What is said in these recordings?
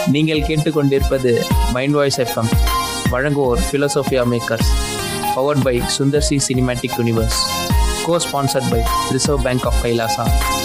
நீங்கள் கேட்டுக்கொண்டிருப்பது mind voice FM வழங்குவோர் philosophia makers powered by Sundar C cinematic universe co sponsored by reserve bank of Kailasa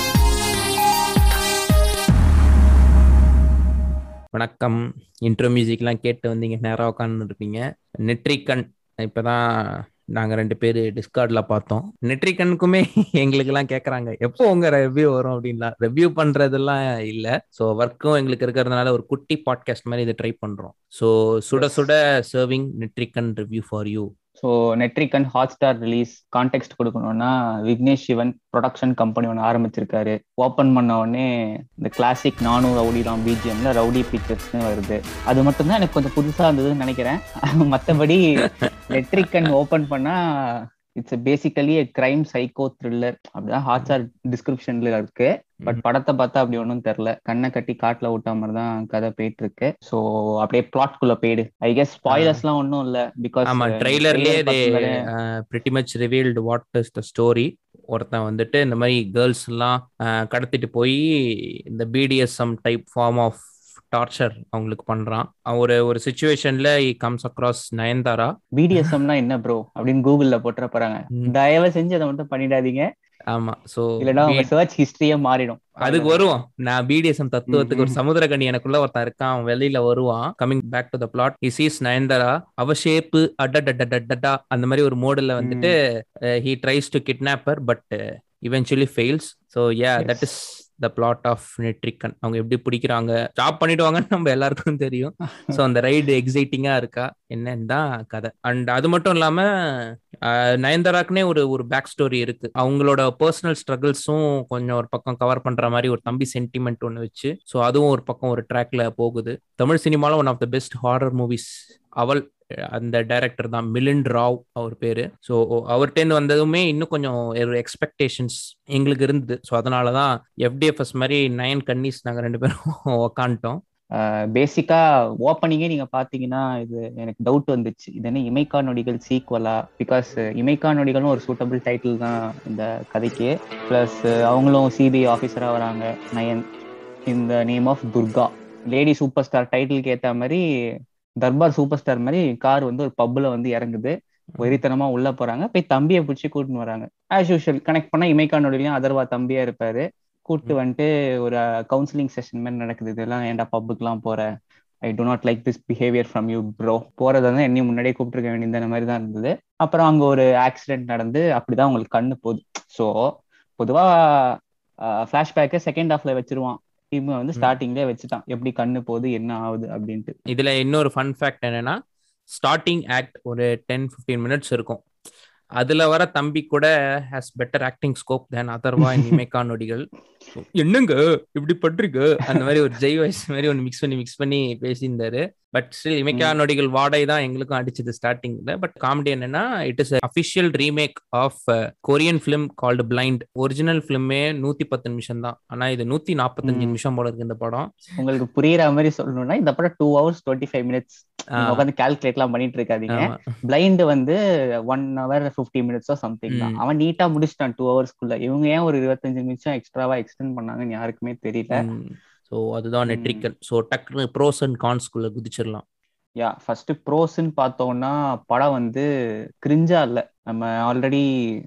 வணக்கம் intro மியூசிக்லாம் கேட்டு வந்தீங்க நேராக உட்காந்து இருப்பீங்க நெட்ரிகன் இப்போ தான் நாங்கள் ரெண்டு பேர் டிஸ்கார்டில் பார்த்தோம் நெட்ரிகனுக்குமே எங்களுக்கெல்லாம் கேட்குறாங்க எப்போ உங்கள் ரெவ்யூ வரும் அப்படின்லாம் ரெவ்யூ பண்ணுறதெல்லாம் இல்லை ஸோ ஒர்க்கும் எங்களுக்கு இருக்கிறதுனால ஒரு குட்டி பாட்காஸ்ட் மாதிரி இதை ட்ரை பண்ணுறோம் ஸோ சுட சுட serving Netrikann review for you so Netrikann Hotstar release contact கொடுக்கணும்னா விக்னேஷ் சிவன் ப்ரொடக்ஷன் கம்பெனி ஒன்று ஆரம்பிச்சிருக்காரு ஓப்பன் பண்ண உடனே இந்த கிளாசிக் நானும் ரவுடி தான் பிஜிஎம்ல ரவுடி பிக்சர்ஸ்னு வருது அது மட்டும்தான் எனக்கு கொஞ்சம் புதுசாக இருந்ததுன்னு நினைக்கிறேன் மற்றபடி நெட்ரிகன் ஓப்பன் பண்ணா it's basically crime psycho thriller அப்படிதான் ஹாட் ஸ்டார் டிஸ்கிரிப்ஷன்ல இருக்கு பட் படத்தை பார்த்தா அப்படி ஒன்றும் தெரில கண்ணை கட்டி காட்டுல விட்ட மாதிரி தான் கதை போயிட்டு இருக்கு ஸோ அப்படியே பிளாட் குள்ள போயிடு ஐ கெஸ் ஸ்பாய்லர்ஸ்லாம் ஒன்றும் இல்லை பிகாஸ் ஆமா ட்ரெய்லர்லயே pretty much revealed what is the story ஒருத்தன் வந்துட்டு இந்த மாதிரி கேர்ள்ஸ் எல்லாம் கடத்திட்டு போய் இந்த B D S M type form of torture அவங்களுக்கு பண்றான் ஒரு ஒரு சுச்சுவேஷன்ல கம்ஸ் அக்ராஸ் நயன்தாரா பிடிஎஸ்எம்னா என்ன ப்ரோ அப்படின்னு கூகுள்ல போட்டுற போறாங்க தயவு செஞ்சு அதை மட்டும் பண்ணிடாதீங்க ஆமா சோ இல்லனா உங்க சர்ச் ஹிஸ்டரியே மாறிடும் அதுக்கு வருவோம் நான் பிடிஎஸ்எம் தத்துவத்துக்கு ஒரு சமுதிரகனி எனக்குள்ள ஒருத்தன் இருக்கான் அவன் வெளியில வருவான் coming back to the plot is is Nayanthara அவ ஷேப்பு அடடடடடா அந்த மாதிரி ஒரு மோடல்ல வந்துட்டு he tries to kidnapper but eventually fails so yeah that is the plot of Netrikann அவங்க எப்படி பிடிக்கிறாங்க ஸ்டாப் பண்ணிடுவாங்கன்னு நம்ம எல்லாருக்கும் தெரியும் ஸோ அந்த ரைடு எக்ஸைட்டிங்கா இருக்கா என்னன்னு தான் கதை அண்ட் அது மட்டும் இல்லாம நயன்தாராக்குனே ஒரு ஒரு பேக் ஸ்டோரி இருக்கு அவங்களோட பர்சனல் ஸ்ட்ரகிள்ஸும் கொஞ்சம் ஒரு பக்கம் கவர் பண்ற மாதிரி ஒரு தம்பி சென்டிமெண்ட் ஒன்று வச்சு ஸோ அதுவும் ஒரு பக்கம் ஒரு ட்ராக்ல போகுது தமிழ் சினிமாவில் one of the best horror movies Aval அந்த டைரக்டர் தான் மிலின் ராவ் அவர் பேரு ஸோ அவர்கிட்டேருந்து வந்ததுமே இன்னும் கொஞ்சம் ஒரு எக்ஸ்பெக்டேஷன்ஸ் எங்களுக்கு இருந்தது ஸோ அதனால தான் எஃப்டிஎஃப்எஸ் மாதிரி நயன் கன்னிஸ் நாங்கள் ரெண்டு பேரும் உக்காந்துட்டோம் பேசிக்கா ஓப்பனிங்கே நீங்க பாத்தீங்கன்னா இது எனக்கு டவுட் வந்துச்சு இது என்ன இமைக்கா நொடிகள் சீக்வலா பிகாஸ் இமைக்கா நொடிகளும் ஒரு சூட்டபிள் டைட்டில் தான் இந்த கதைக்கு பிளஸ் அவங்களும் சிபிஐ ஆஃபீஸரா வராங்க நயன் இந்த name of Durga lady super star டைட்டிலுக்கு ஏத்த மாதிரி தர்பார் சூப்பர் ஸ்டார் மாதிரி கார் வந்து ஒரு பப்ல வந்து இறங்குது வெறித்தனமா உள்ள போறாங்க போய் தம்பியை பிடிச்சி கூட்டின்னு வராங்க ஆஸ் யூஷுவல் கனெக்ட் பண்ணா இமைக்கானோடலையும் அதர்வா தம்பியா இருப்பாரு கூப்பிட்டு வந்துட்டு ஒரு கவுன்சிலிங் செஷன் மாதிரி நடக்குது இதெல்லாம் ஏன்டா பப்புக்குலாம் போற I do not like this behaviour from you bro போறதா தான் என்னையும் முன்னாடியே கூப்பிட்டுருக்க வேண்டிய மாதிரி தான் இருந்தது அப்புறம் அங்க ஒரு ஆக்சிடென்ட் நடந்து அப்படிதான் உங்களுக்கு கண்ணு போகுது ஸோ பொதுவா ஃபிளாஷ்பேக்கை செகண்ட் ஹாஃப்ல வச்சிருவான் இவங்க வந்து ஸ்டார்டிங்லேயே வச்சுட்டான் எப்படி கண்ணு போகுது என்ன ஆகுது அப்படின்ட்டு இதுல இன்னொரு ஃபன் ஃபேக்ட் என்னன்னா ஸ்டார்டிங் ஆக்ட் ஒரு டென் ஃபிஃப்டீன் மினிட்ஸ் இருக்கும் அதுல வர தம்பி கூட has better acting scope than Atharvaa Imaikkaa Nodigal என்னங்க இப்படி பண்றீங்க அந்த மாதிரி ஒரு ஜெய் வாய்ஸ் மாதிரி ஒன்று மிக்ஸ் பண்ணி மிக்ஸ் பண்ணி பேசியிருந்தாரு பட் ஸ்டில் இமைக்கா நொடிகள் வாடை தான் எங்களுக்கும் அடிச்சது ஸ்டார்டிங்ல பட் காமெடி என்னன்னா it is official remake of Korean film called Blind original ஃபிலிமே நூத்தி பத்து நிமிஷம் தான் ஆனா இது நூத்தி நாற்பத்தஞ்சு நிமிஷம் போல இருக்கு இந்த படம் உங்களுக்கு புரியுற மாதிரி சொல்லணும்னா இந்த படம் two hours twenty five minutes உட்காந்து கால்குலேட் எல்லாம் பண்ணிட்டு இருக்காதீங்க பிளைண்ட் வந்து ஒன் ஹவர் ஃபிஃப்டி மினிட்ஸோ சம்திங் தான் அவன் நீட்டா முடிச்சிட்டான் டூ ஹவர்ஸ்க்குள்ள இவங்க ஏன் ஒரு இருபத்தஞ்சு நிமிஷம் எக்ஸ்ட்ராவா எக்ஸ்டெண்ட் பண்ணாங்கன்னு யாருக்குமே தெரியல ஸோ அதுதான் நெட்ரிக்கல் ஸோ டக்குனு ப்ரோஸ் அண்ட் கான்ஸ்குள்ள குதிச்சிடலாம் யா ஃபர்ஸ்ட் ப்ரோஸ்ன்னு பார்த்தோம்னா படம் வந்து கிரிஞ்சா இல்ல நம்ம ஆல்ரெடி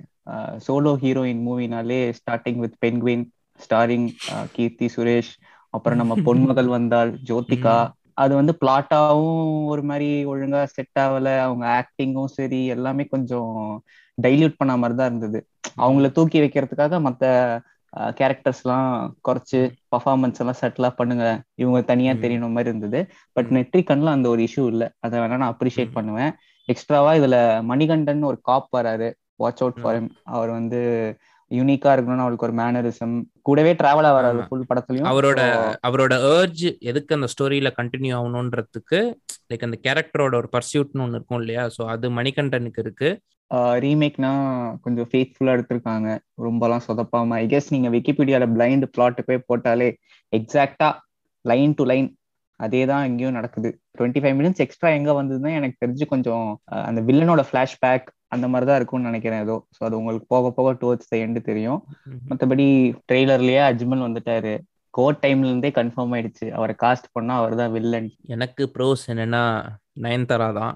சோலோ ஹீரோயின் மூவினாலே starting with Penguin starring Keerthy Suresh அப்புறம் நம்ம பொன்மகள் வந்தால் ஜோதிகா அது வந்து பிளாட்டாவும் ஒரு மாதிரி ஒழுங்கா செட் ஆகல அவங்க ஆக்டிங்கும் சரி எல்லாமே கொஞ்சம் டைல்யூட் பண்ண மாதிரி தான் இருந்தது அவங்கள தூக்கி வைக்கிறதுக்காக மற்ற கேரக்டர்ஸ் எல்லாம் குறைச்சு பர்ஃபார்மன்ஸ் எல்லாம் செட்டிலா பண்ணுங்க இவங்க தனியா தெரியணும் மாதிரி இருந்தது பட் நெட்ரிகன்ல அந்த ஒரு இஷ்யூ இல்லை அதை வேணா நான் அப்ரிஷியேட் பண்ணுவேன் எக்ஸ்ட்ராவா இதுல மணிகண்டன் ஒரு காப் வராரு வாட்ச் அவுட் ஃபார் அவர் வந்து யூனிக்கா இருக்கணும்னு அவருக்கு ஒரு மேனரிசம் கூடவே டிராவலா வராது ஃபுல் படத்துலயும் அவரோட அவரோட ஏர்ஜ் எதுக்கு அந்த ஸ்டோரியில கண்டினியூ ஆகணுன்றதுக்கு லைக் அந்த கேரக்டரோட ஒரு பர்சியூட்னு ஒன்று இருக்கும் இல்லையா ஸோ அது மணிகண்டனுக்கு இருக்கு ரீமேக்னா கொஞ்சம் ஃபேத்ஃபுல்லா எடுத்திருக்காங்க ரொம்பலாம் சொதப்பாம ஐ கெஸ் நீங்க விக்கிபீடியால பிளைண்ட் பிளாட் போய் போட்டாலே எக்ஸாக்டா லைன் டு லைன் அதே தான் இங்கேயும் நடக்குது டுவெண்ட்டி ஃபைவ் மினிட்ஸ் எக்ஸ்ட்ரா எங்க வந்ததுன்னா எனக்கு தெரிஞ்சு கொஞ்சம் அந்த வில்லனோட ஃபிளாஷ்பேக் அந்த மாதிரி தான் இருக்கும்னு நினைக்கிறேன் ஏதோ ஸோ அது உங்களுக்கு போக போக டுவர்ட்ஸ் த எண்டு தெரியும் மற்றபடி ட்ரெய்லர்லயே அஜ்மல் வந்துட்டாரு கோட் டைம்ல இருந்தே கன்ஃபார்ம் ஆயிடுச்சு அவரை காஸ்ட் பண்ணா அவர் தான் வில்லன் எனக்கு ப்ரோஸ் என்னன்னா நயன்தாரா தான்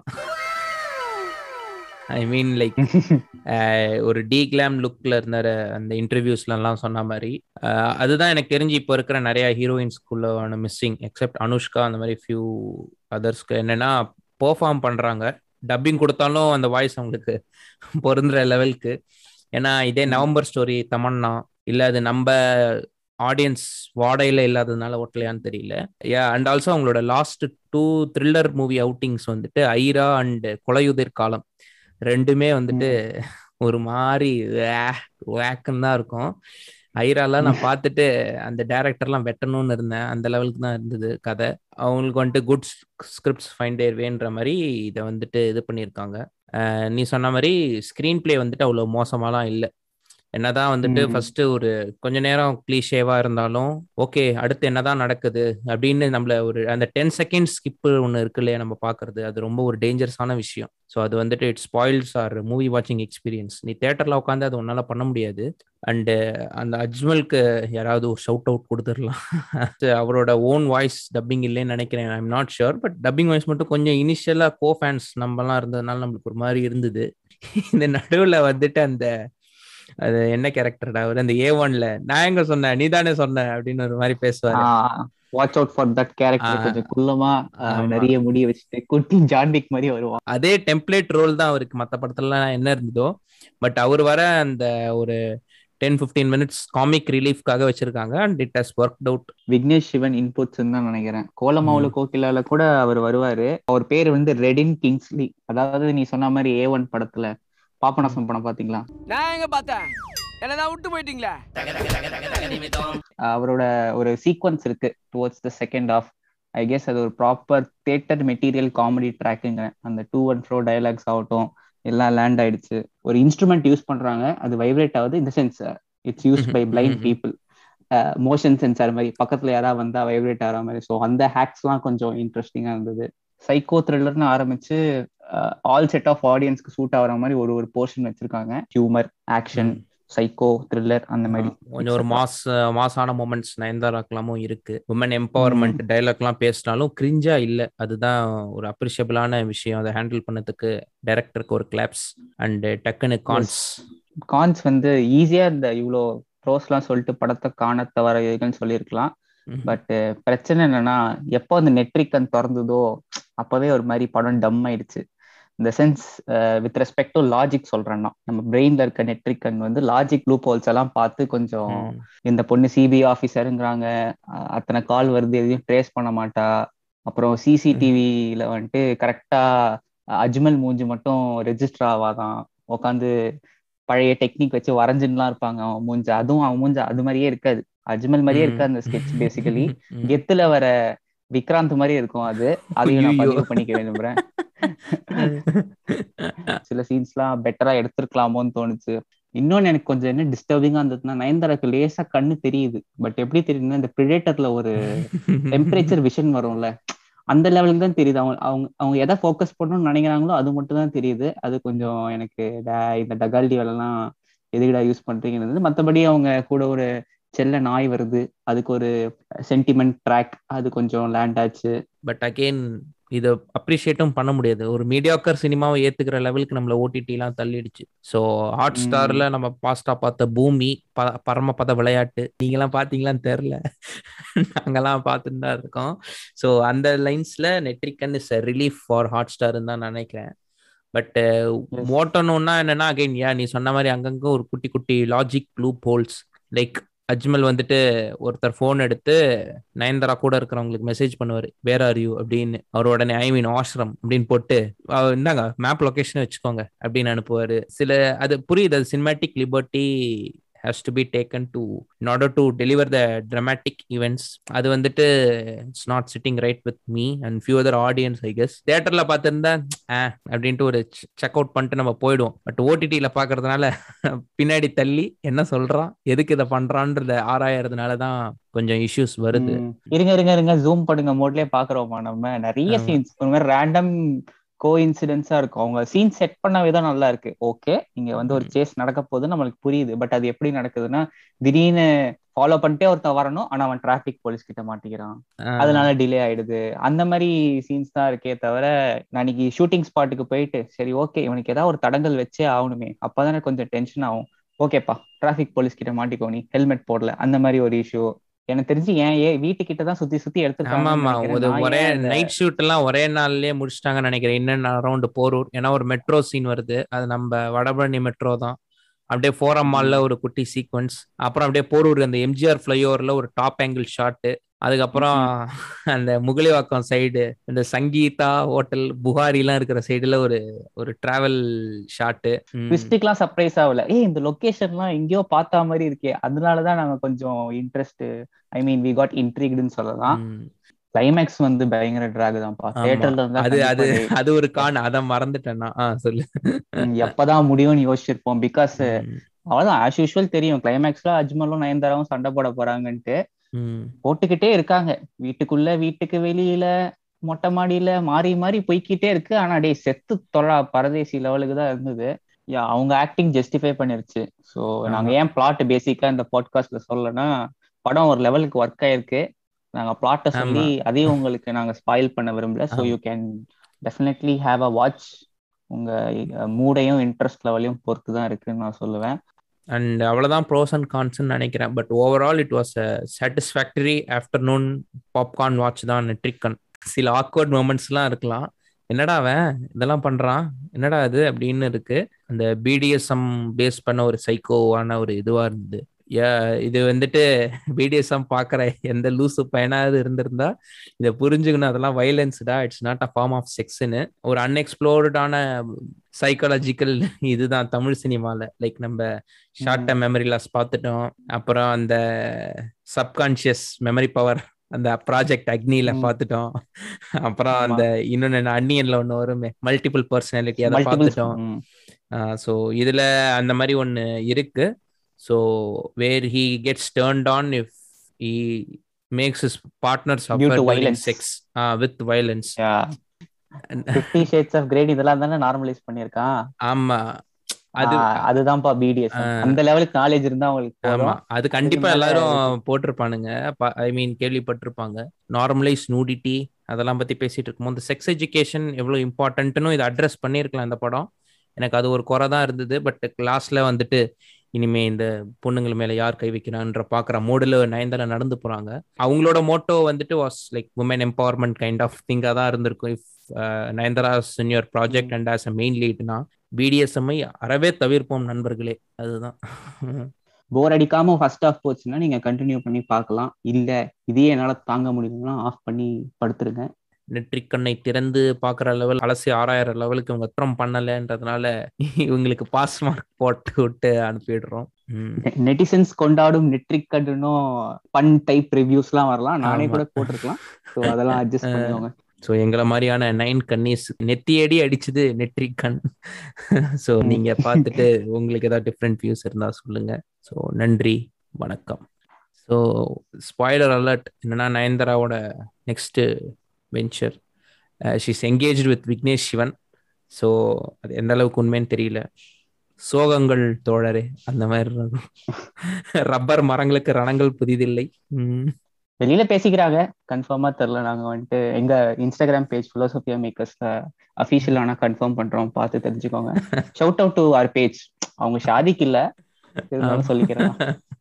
ஐ மீன் லைக் ஒரு டி கிளாம் லுக்ல இருந்தாரு அந்த இன்டர்வியூஸ்லாம் சொன்ன மாதிரி அஹ் அதுதான் எனக்கு தெரிஞ்சு இப்போ இருக்கிற நிறைய ஹீரோயின்ஸ்குள்ள மிஸ்ஸிங் எக்ஸப்ட் அனுஷ்கா அந்த மாதிரி ஃபியூ அதர்ஸ்க்கு என்னன்னா பெர்ஃபார்ம் பண்றாங்க டப்பிங் கொடுத்தாலும் அந்த வாய்ஸ் அவங்களுக்கு பொருந்துற லெவலுக்கு ஏன்னா இதே நவம்பர் ஸ்டோரி தமன்னா இல்ல அது நம்ம ஆடியன்ஸ் வாடையில இல்லாததுனால ஒட்டலையான்னு தெரியல யா அண்ட் ஆல்சோ அவங்களோட last two thriller movie outings வந்துட்டு ஐரா அண்ட் கொலையுதிர் காலம் ரெண்டுமே வந்துட்டு ஒரு மாதிரி வேக்குன்னு தான் இருக்கும் ஐராலாம் நான் பார்த்துட்டு அந்த டேரக்டர்லாம் வெட்டணும்னு இருந்தேன் அந்த லெவலுக்கு தான் இருந்தது கதை அவங்களுக்கு வந்துட்டு குட் ஸ்கிரிப்ட்ஸ் ஃபைண்ட் வேன்ற மாதிரி இதை வந்துட்டு இது பண்ணியிருக்காங்க அஹ் நீ சொன்ன மாதிரி ஸ்க்ரீன் பிளே வந்துட்டு அவ்வளோ மோசமாலாம் இல்லை என்னதான் வந்துட்டு ம். ஃபர்ஸ்ட் ஒரு கொஞ்ச நேரம் கிளீஷேவா இருந்தாலும் ஓகே அடுத்து என்னதான் நடக்குது அப்படின்னு நம்மள ஒரு அந்த டென் செகண்ட் ஸ்கிப் ஒன்று இருக்கு இல்லையா நம்ம பார்க்கறது அது ரொம்ப ஒரு டேஞ்சரஸான விஷயம் ஸோ அது வந்துட்டு இட் ஸ்பாயில்ஸ் ஆர் மூவி வாட்சிங் எக்ஸ்பீரியன்ஸ் நீ தேட்டர்ல உட்காந்து அது உன்னால பண்ண முடியாது அண்டு அந்த அஜ்மலுக்கு யாராவது ஒரு ஷவுட் அவுட் கொடுத்துடலாம் அவரோட ஓன் வாய்ஸ் டப்பிங் இல்லைன்னு நினைக்கிறேன் I'm not sure but dubbing voice மட்டும் கொஞ்சம் இனிஷியலா கோ ஃபேன்ஸ் நம்மலாம் இருந்ததுனால நம்மளுக்கு ஒரு மாதிரி இருந்தது இந்த நடுவில் வந்துட்டு அந்த அது என்ன கேரக்டர்டா அவர் அந்த ஏ ஒன்ல நான் எங்க சொன்னேன் நீ தானே சொன்ன அப்படின்னு ஒரு மாதிரி பேசுவாரு watch out for that character ஆ. கொஞ்சம் குள்ளமா ஆ, ஆமா. நிறைய முடி வச்சுட்டு குட்டி ஜான்விக் மாதிரி வருவான் அதே டெம்ப்ளேட் ரோல் தான் அவருக்கு மத்த படத்துல என்ன இருந்ததோ பட் அவர் வர அந்த ஒரு டென் 15 மினிட்ஸ் காமிக் ரிலீஃப்காக வச்சிருக்காங்க and it has work out Vignesh Shivan inputs தான் நினைக்கிறேன் கோலமாவுல கோகிலால கூட அவர் வருவாரு அவர் பேர் வந்து ரெடின் கிங்ஸ்லி அதாவது நீ சொன்ன மாதிரி ஏ ஒன் படத்துல பாபநாசம் படம் பாத்தீங்களா நான் எங்க பார்த்தேன் என்னதான் விட்டு போயிட்டீங்களே அவரோட ஒரு சீக்வன்ஸ் இருக்கு towards the second half I guess அது ஒரு ப்ராப்பர் தியேட்டர் மெட்டீரியல் காமெடி ட்ராக்குங்க அந்த டூ அண்ட் ஃப்ரோ டயலாக்ஸ் ஆகட்டும் எல்லாம் லேண்ட் ஆயிடுச்சு ஒரு இன்ஸ்ட்ருமெண்ட் யூஸ் பண்றாங்க அது வைப்ரேட் ஆகுது இந்த sense it's use by blind Mhm. People motion sensor மாதிரி பக்கத்துல யாராவது வந்தா வைப்ரேட் ஆகிற மாதிரி ஸோ அந்த ஹேக்ஸ்லாம் கொஞ்சம் இன்ட்ரெஸ்டிங்கா இருந்தது சைக்கோ த்ரில்லர்னு ஆரம்பிச்சு ஆல் செட் ஆஃப் ஆடியன்ஸ்க்கு சூட் ஆகிற மாதிரி ஒரு ஒரு போர்ஷன் வச்சிருக்காங்க ஹியூமர் ஆக்ஷன் சைக்கோ த்ரில்லர் அந்த மாதிரி கொஞ்சம் ஒரு மாஸ் மாசான மூமெண்ட்ஸ் நயன்தாராக்கெல்லாமும் இருக்கு உமன் எம்பவர்மெண்ட் டைலாக்லாம் பேசினாலும் கிரிஞ்சா இல்ல அதுதான் ஒரு அப்ரிஷியபிளான விஷயம் அதை ஹேண்டில் பண்ணதுக்கு டைரக்டருக்கு ஒரு கிளாப்ஸ் அண்ட் டக்குன்னு கான்ஸ் கான்ஸ் வந்து ஈஸியா இந்த இவ்வளோ ப்ரோஸ்லாம் சொல்லிட்டு படத்தை காண தவறுகள்னு சொல்லியிருக்கலாம் பட் பிரச்சனை என்னன்னா எப்போ அந்த நெட்ரிக்கன் திறந்ததோ அப்பவே ஒரு மாதிரி படம் டம் ஆயிடுச்சு இந்த sense with respect to logic சொல்றேன்னா நம்ம பிரெயின்ல இருக்க நெட்ரிக்கன் வந்து லாஜிக் லூப் ஹோல்ஸ் எல்லாம் பார்த்து கொஞ்சம் இந்த பொண்ணு சிபிஐ ஆஃபீஸருங்கிறாங்க அத்தனை கால் வருது எதையும் ட்ரேஸ் பண்ண மாட்டா அப்புறம் சிசிடிவில வந்துட்டு கரெக்டா அஜ்மல் மூஞ்சி மட்டும் ரெஜிஸ்டர் ஆவாதான் உட்காந்து பழைய டெக்னிக் வச்சு வரைஞ்சுலாம் இருப்பாங்க அவன் மூஞ்ச அதுவும் அவன் மூஞ்ச அது மாதிரியே இருக்காது அஜ்மல் மாதிரியே இருக்காது அந்த ஸ்கெட்ச் பேசிக்கலி கெத்துல வர விக்ராந்த் மாதிரி இருக்கும் அது அதையும் நான் பதிவு பண்ணிக்க விரும்புறேன் சில சீன்ஸ்லாம் பெட்டரா எடுத்திருக்கலாமோன்னு தோணுச்சு இன்னொன்னு எனக்கு கொஞ்சம் என்ன டிஸ்டர்பிங்கா இருந்ததுன்னா நயன்தாராக்கு லேசா கண்ணு தெரியுது பட் எப்படி தெரியுதுன்னா இந்த பிரிடேட்டர்ல ஒரு டெம்பரேச்சர் விஷன் வரும்ல அந்த லெவலுக்கு தான் தெரியுது அவங்க அவங்க அவங்க எதை ஃபோக்கஸ் பண்ணணும்னு நினைக்கிறாங்களோ அது மட்டும் தான் தெரியுது அது கொஞ்சம் எனக்கு இந்த டகால்டி வேலைலாம் எதுக்கடா யூஸ் பண்றீங்கன்னு மற்றபடி அவங்க கூட ஒரு செல்ல நாய் வருது அதுக்கு ஒரு சென்டிமெண்ட் ட்ராக் அது கொஞ்சம் லேண்ட் ஆச்சு பட் அகெயின் இதை அப்ரிஷியேட்டும் பண்ண முடியாது ஒரு மீடியாக்கர் சினிமாவை ஏத்துக்கிற லெவலுக்கு நம்மள ஓடிடி எல்லாம் தள்ளிடுச்சு ஸோ ஹாட் ஸ்டார்ல நம்ம பாஸ்டா பார்த்த பூமி ப பரமபத விளையாட்டு நீங்கெல்லாம் பார்த்தீங்களான்னு தெரில நாங்கெல்லாம் பார்த்துட்டு தான் இருக்கோம் ஸோ அந்த லைன்ஸ்ல நெட்ரிக்கன் இஸ் ரிலீஃப் ஃபார் ஹாட் ஸ்டார்னு தான் நினைக்கிறேன் பட் ஓட்டணும்னா என்னன்னா அகைன் ஏன் நீ சொன்ன மாதிரி அங்கங்க ஒரு குட்டி குட்டி logic loop holes like Ajmal வந்துட்டு ஒருத்தர் ஃபோன் எடுத்து நயன்தாரா கூட இருக்கிறவங்களுக்கு மெசேஜ் பண்ணுவார் வேற ஆர் யூ அப்படின்னு அவர் உடனே ஐ மீன் ஆஷ்ரம் அப்படின்னு போட்டு இந்தாங்க மேப் லொக்கேஷன் வச்சுக்கோங்க அப்படின்னு அனுப்புவாரு சில அது புரியுது அது cinematic liberty has to be taken to in order to deliver the dramatic events அது வந்துட்டு it's not sitting right with me and few other audience I guess தேட்டர்ல பார்த்துருந்தா அப்படின்ட்டு ஒரு செக் அவுட் பண்ணிட்டு நம்ம போயிடுவோம் பட் ஓடிடியில பாக்குறதுனால பின்னாடி தள்ளி என்ன சொல்றான் எதுக்கு இதை பண்றான்றத ஆராயறதுனால தான் கொஞ்சம் இஷ்யூஸ் வருது இருங்க இருங்க இருங்க ஜூம் பண்ணுங்க மோட்லயே பாக்குறோமா நம்ம நிறைய சீன்ஸ் ஒரு மாதிரி ரேண்டம் கோ இன்சிடென்ட்ஸா இருக்கும் அவங்க சீன் செட் பண்ண விதம் நல்லா இருக்கு ஓகே இங்க வந்து ஒரு சேஸ் நடக்க போது நம்மளுக்கு புரியுது பட் அது எப்படி நடக்குதுன்னா திடீர்னு ஃபாலோ பண்ணிட்டே ஒருத்தன் வரணும் ஆனா அவன் டிராபிக் போலீஸ் கிட்ட மாட்டிக்கிறான் அதனால டிலே ஆயிடுது அந்த மாதிரி சீன்ஸ் தான் இருக்கே தவிர நான் இன்னைக்கு ஷூட்டிங் ஸ்பாட்டுக்கு போயிட்டு சரி ஓகே இவனுக்கு ஏதாவது ஒரு தடங்கல் வச்சே ஆகணுமே அப்பதானே கொஞ்சம் டென்ஷன் ஆகும் ஓகேப்பா டிராபிக் போலீஸ் கிட்ட மாட்டிக்கோ நீ ஹெல்மெட் போடல அந்த மாதிரி ஒரு இஷ்யூ எனக்கு தெரிஞ்சு ஏன் ஏ வீட்டுக்கிட்ட தான் சுத்தி சுத்தி ஆமா ஆமா ஒரு எடுத்துருக்காங்க ஒரே நைட் ஷூட் எல்லாம் ஒரே நாள்லயே முடிச்சிட்டாங்கன்னு நினைக்கிறேன் இன்னும் அரௌண்ட் போரூர் ஏன்னா ஒரு மெட்ரோ சீன் வருது அது நம்ம வடபழனி மெட்ரோ தான் அப்படியே ஃபோரம் மால்ல ஒரு குட்டி சீக்வன்ஸ் அப்புறம் அப்படியே போரூர் அந்த எம்ஜிஆர் ஃபிளைஓவர்ல ஒரு டாப் ஆங்கிள் ஷாட்டு அதுக்கப்புறம் அந்த முகலிவாக்கம் சைடு இந்த சங்கீதா ஹோட்டல் புகாரி எல்லாம் இருக்கிற சைடுல ஒரு ஒரு டிராவல் ஷாட்டு ட்விஸ்டுக்குலாம் சர்ப்ரைஸ் ஆகல ஏய் இந்த லொகேஷன்லாம் எங்கேயோ பார்த்தா மாதிரி இருக்கே அதனாலதான் நாங்க கொஞ்சம் interest I mean we got இன்ட்ரீக்டுன்னு சொல்லலாம் கிளைமேக்ஸ் வந்து பயங்கர டிராக் தான்ப்பா தியேட்டர்ல இருந்தா அது அது கண்டிப்பா அது ஒரு கான் அத மறந்துட்டேன்னா ஆ சொல்லு ம், எப்பதான் முடியும்னு யோசிச்சிருப்போம் பிகாஸ் அவ்வளவுதான் ஆஸ் யூஷுவல் தெரியும் கிளைமேக்ஸ்ல அஜ்மலும் நயன்தாராவும் சண்டை போட போறாங்கன்ட்டு ம். போட்டுக்கிட்டே இருக்காங்க வீட்டுக்குள்ள வீட்டுக்கு வெளியில மொட்டை மாடியில மாறி மாறி போய்க்கிட்டே இருக்கு ஆனா டேய் செத்து தொழா பரதேசி லெவலுக்கு தான் இருந்தது யா அவங்க ஆக்டிங் ஜஸ்டிஃபை பண்ணிருச்சு ஸோ நாங்க ஆமா. ஏன் பிளாட் பேசிக்கா இந்த பாட்காஸ்ட்ல சொல்லனா படம் ஒரு லெவலுக்கு ஒர்க் ஆயிருக்கு நாங்க பிளாட்டை சொல்லி அதையும் உங்களுக்கு நாங்க ஸ்பாயில் பண்ண விரும்பல ஸோ ஆமா. You can definitely have a watch உங்க மூடையும் இன்ட்ரெஸ்ட் லெவலையும் பொறுத்து தான் இருக்குன்னு நான் சொல்லுவேன் அண்ட் அவ்வளவுதான் ப்ரோஸ் அண்ட் கான்ஸ்ன்னு நினைக்கிறேன் but overall it was a satisfactory afternoon popcorn watch தான் நெட்ரிக்கன் சில ஆக்வர்ட் மூமெண்ட்ஸ்லாம் இருக்கலாம் என்னடா அவன் இதெல்லாம் பண்றான் என்னடா இது அப்படின்னு இருக்கு அந்த பிடிஎஸ்எம் பேஸ் பண்ண ஒரு சைக்கோவான ஒரு இதுவா இருந்தது Yeah, இது வந்துட்டு பிடிஎஸ்எம் பார்க்குற எந்த லூசு பையனாவது இருந்திருந்தா இதை புரிஞ்சுக்கணும் அதெல்லாம் வைலன்ஸ்டா it's not a form of செக்ஸ்னு ஒரு அன்எக்ஸ்ப்ளோர்டான சைக்காலஜிக்கல் இதுதான் தமிழ் சினிமால லைக் நம்ம ஷார்ட் டேர்ம் மெமரி லாஸ் பார்த்துட்டோம் அப்புறம் அந்த சப்கான்ஷியஸ் மெமரி பவர் அந்த ப்ராஜெக்ட் அக்னியில ம். பார்த்துட்டோம் அப்புறம் ஆமா. அந்த இன்னொன்னு அன்னியன்ல ஒண்ணு வருமே மல்டிபிள் பர்சனாலிட்டி அதை Multiple- பார்த்துட்டோம் ம். ஸோ இதுல அந்த மாதிரி ஒண்ணு இருக்கு so where he gets turned on if he makes his partners Due to violence. Sex with violence Yeah. Fifty Shades of Grey இதெல்லாம் தானே நார்மலைஸ் பண்ணிருக்கான் ஆமா அது அதுதான்ப்பா பிடிஎஸ் ஆ. அந்த லெவலுக்கு நாலேஜ் இருந்தா அவங்களுக்கு ஆமா போதும். அது கண்டிப்பா மேல எல்லாரும் போட்டிருப்பானுங்க ஐ மீன் கேள்விப்பட்டிருப்பாங்க நார்மலைஸ் நூடிட்டி அதெல்லாம் பத்தி பேசிட்டு இருக்கும்போது இந்த செக்ஸ் எஜுகேஷன் எவ்வளவு இம்பார்ட்டன்ட்னு இதை அட்ரஸ் பண்ணியிருக்கலாம் இந்த படம் எனக்கு அது ஒரு குறை தான் இருந்தது பட் லாஸ்ட்ல வந்துட்டு இனிமே இந்த பொண்ணுங்கள் மேல யார் கை வைக்கிறான்ற பாக்குற மோடுல நயன்தாரா நடந்து போறாங்க அவங்களோட மோட்டோ வந்துட்டு was like women empowerment kind of திங்கா தான் இருந்திருக்கும் if Nayanthara in your project and as a main லீட்னா பிடிஎஸ்எம்ஐ அறவே தவிர்ப்போம் நண்பர்களே அதுதான் போர் அடிக்காம ஃபர்ஸ்ட் ஆஃப் போச்சுன்னா நீங்க கண்டினியூ பண்ணி பார்க்கலாம் இல்ல இதே என்னால தாங்க முடியும்னா ஆஃப் பண்ணி படுத்துருங்க நெற்றிக் கண்ணை திறந்து பார்க்குற லெவல் அலசி ஆறாயிரம் லெவலுக்கு இவங்க அப்புறம் பண்ணலைன்றதுனால இவங்களுக்கு பாஸ் மார்க் போட்டு விட்டு அனுப்பிடுறோம் ம். நெட்டிசன்ஸ் கொண்டாடும் நெட்ரிக் கட்டுனும் பன் டைப் ரிவ்யூஸ் எல்லாம் வரலாம் நானே ஆமா. கூட போட்டிருக்கலாம் ஸோ அதெல்லாம் அட்ஜஸ்ட் பண்ணிக்கோங்க ஸோ எங்களை மாதிரியான நைன் கன்னிஸ் நெத்தியடி அடிச்சது நெற்றிக் கண் ஸோ ம். நீங்க பார்த்துட்டு உங்களுக்கு ஏதாவது டிஃப்ரெண்ட் வியூஸ் இருந்தா சொல்லுங்க ஸோ நன்றி வணக்கம் ஸோ ஸ்பாய்லர் அலர்ட் என்னன்னா நயன்தாராவோட next venture she's engage with Vignesh Shivan so அது எந்த அளவுக்கு உண்மைன்னு தெரியல சோகங்கள் தோழரே அந்த மாதிரி ரப்பர் மரங்களுக்கு ரணங்கள் புதிதில்லை ம். வெளியில பேசிக்கிறாங்க கன்ஃபார்மா தெரியல நாங்க வந்துட்டு எங்க இன்ஸ்டாகிராம் பேஜ் பிலோசோபியா மேக்கர்ஸ்ல அபிஷியல் ஆனா கன்ஃபார்ம் பண்றோம் பார்த்து தெரிஞ்சுக்கோங்க shout out to our page அவங்க ஷாதிக்கு இல்ல இருந்தாலும் சொல்லிக்கிறேன்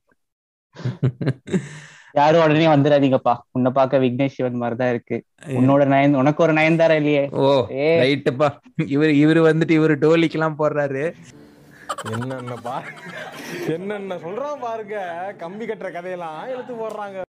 யாரும் உடனே வந்துடாதீங்கப்பா உன்னை பார்க்க விக்னேஷ் சிவன் மாதிரிதான் இருக்கு உன்னோட நயன் உனக்கு ஒரு நயன்தாரா இல்லையே ஓ ஏ ரைட்டுப்பா இவர் இவர் வந்துட்டு இவர் டோலிக்கெல்லாம் போடுறாரு என்னென்ன பா என்னென்ன சொல்றான் பாருங்க கம்பி கட்டுற கதையெல்லாம் எடுத்து போடுறாங்க